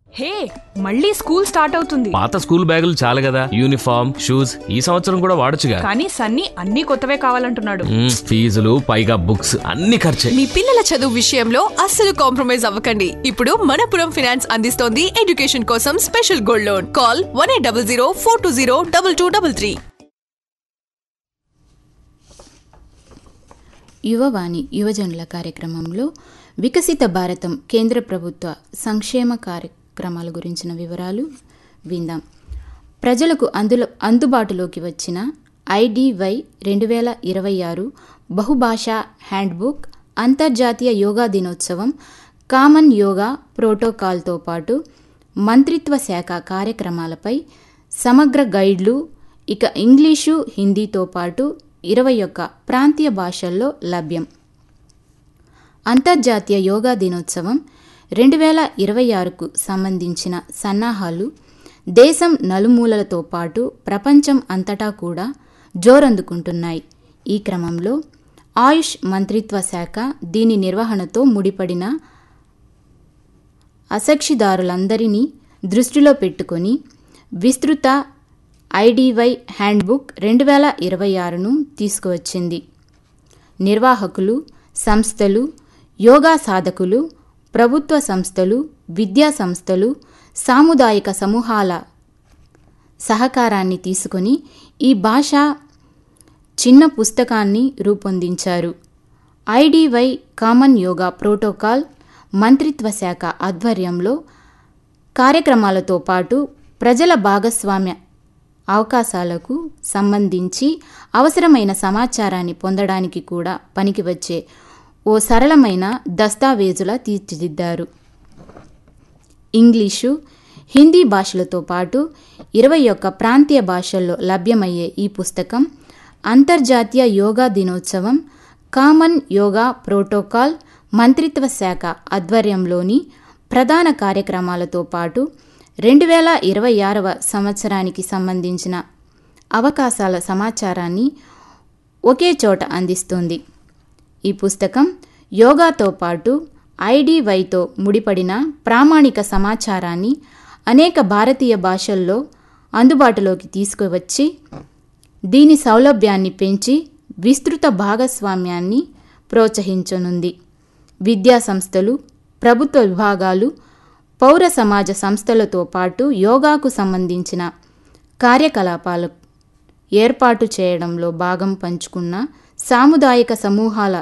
హే మళ్ళీ school start అవుతుంది పాత స్కూల్ బ్యాగులు చాలు కదా యూనిఫామ్ షూస్ ఈ సంవత్సరం కూడా వాడొచ్చుగా కానీ సన్నీ అన్ని కొత్తవే కావాలంటున్నాడు మ్మ్, ఫీజులు పైగా బుక్స్ అన్ని ఖర్చే మీ పిల్లల చదువు విషయంలో అస్సలు కాంప్రమైజ్ అవ్వకండి ఇప్పుడు మనపురం ఫినాన్స్ అందిస్తోంది ఎడ్యుకేషన్ కోసం special gold loan call one eight double zero four two zero double two double three Yuvavani యువజనుల కార్యక్రమంలో వికసిత భారతం కేంద్ర ప్రభుత్వ సంక్షేమ కార్యక్రమాల గురించిన వివరాలు విందాం ప్రజలకు అందులో అందుబాటులోకి వచ్చిన ఐడివై రెండు వేల ఇరవై ఆరు బహుభాషా హ్యాండ్బుక్ అంతర్జాతీయ యోగా దినోత్సవం కామన్ యోగా ప్రోటోకాల్తో పాటు మంత్రిత్వ శాఖ కార్యక్రమాలపై సమగ్ర గైడ్లు ఇక ఇంగ్లీషు హిందీతో పాటు ఇరవై ఒక్క ప్రాంతీయ భాషల్లో లభ్యం అంతర్జాతీయ యోగా దినోత్సవం రెండు వేల ఇరవై ఆరుకు సంబంధించిన సన్నాహాలు దేశం నలుమూలలతో పాటు ప్రపంచం అంతటా కూడా జోరందుకుంటున్నాయి ఈ క్రమంలో ఆయుష్ మంత్రిత్వ శాఖ దీని నిర్వహణతో ముడిపడిన అసక్షిదారులందరినీ దృష్టిలో పెట్టుకొని విస్తృత ఐడివై హ్యాండ్బుక్ రెండు వేల ఇరవై ఆరును తీసుకువచ్చింది నిర్వాహకులు సంస్థలు యోగా సాధకులు ప్రభుత్వ సంస్థలు విద్యా సంస్థలు సాముదాయిక సమూహాల సహకారాన్ని తీసుకొని ఈ భాష చిన్న పుస్తకాన్ని రూపొందించారు ఐడివై కామన్ యోగా ప్రోటోకాల్ మంత్రిత్వ శాఖ ఆధ్వర్యంలో కార్యక్రమాలతో పాటు ప్రజల భాగస్వామ్య అవకాశాలకు సంబంధించి అవసరమైన సమాచారాన్ని పొందడానికి కూడా పనికివచ్చే ఓ సరళమైన దస్తావేజులా తీర్చిదిద్దారు ఇంగ్లీషు హిందీ భాషలతో పాటు ఇరవై ఒక్క ప్రాంతీయ భాషల్లో లభ్యమయ్యే ఈ పుస్తకం అంతర్జాతీయ యోగా దినోత్సవం కామన్ యోగా ప్రోటోకాల్ మంత్రిత్వ శాఖ ఆధ్వర్యంలోని ప్రధాన కార్యక్రమాలతో పాటు రెండు వేల ఇరవై ఆరవ సంవత్సరానికి సంబంధించిన అవకాశాల సమాచారాన్ని ఒకే చోట అందిస్తుంది ఈ పుస్తకం యోగాతో పాటు ఐడివైతో ముడిపడిన ప్రామాణిక సమాచారాన్ని అనేక భారతీయ భాషల్లో అందుబాటులోకి తీసుకువచ్చి దీని సౌలభ్యాన్ని పెంచి విస్తృత భాగస్వామ్యాన్ని ప్రోత్సహించనుంది విద్యా సంస్థలు ప్రభుత్వ విభాగాలు పౌర సమాజ సంస్థలతో పాటు యోగాకు సంబంధించిన కార్యకలాపాలు ఏర్పాటు చేయడంలో భాగం పంచుకున్న సాముదాయిక సమూహాల